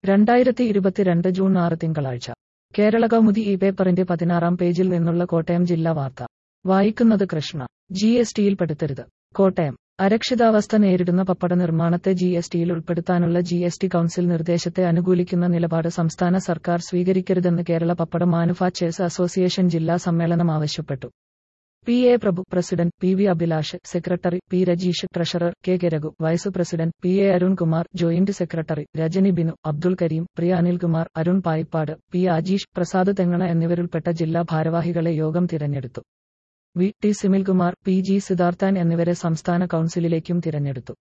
രണ്ടായിരത്തി ഇരുപത്തിരണ്ട് ജൂൺ ആറ് തിങ്കളാഴ്ച കേരള കൗമുദി ഈ പേപ്പറിന്റെ പതിനാറാം പേജിൽ നിന്നുള്ള കോട്ടയം ജില്ലാ വാർത്ത വായിക്കുന്നത് കൃഷ്ണ ജി എസ് ടിയിൽ പെടുത്തരുത് കോട്ടയം അരക്ഷിതാവസ്ഥ നേരിടുന്ന പപ്പട നിർമ്മാണത്തെ ജി എസ് ടിയിൽ ഉൾപ്പെടുത്താനുള്ള ജി എസ് ടി കൌൺസിൽ നിർദ്ദേശത്തെ അനുകൂലിക്കുന്ന നിലപാട് സംസ്ഥാന സർക്കാർ സ്വീകരിക്കരുതെന്ന് കേരള പപ്പട മാനുഫാക്ചേഴ്സ് അസോസിയേഷൻ ജില്ലാ സമ്മേളനം ആവശ്യപ്പെട്ടു P A Prabhu president P V Abhilash secretary P Rajeesh treasurer K K Raghu vice president P A Arunkumar joint secretary Rajani Binu Abdul Kareem Priya Anilkumar Arun Payippad P Ajeesh Prasad Thengana എന്നിവരുൾപ്പെട്ട ജില്ലാ ഭാരവാഹികളെ യോഗം തിരഞ്ഞെടുത്തു V T Similkumar P G Sidharthan എന്നിവരെ സംസ്ഥാന കൌൺസിലിലേക്കും തിരഞ്ഞെടുത്തു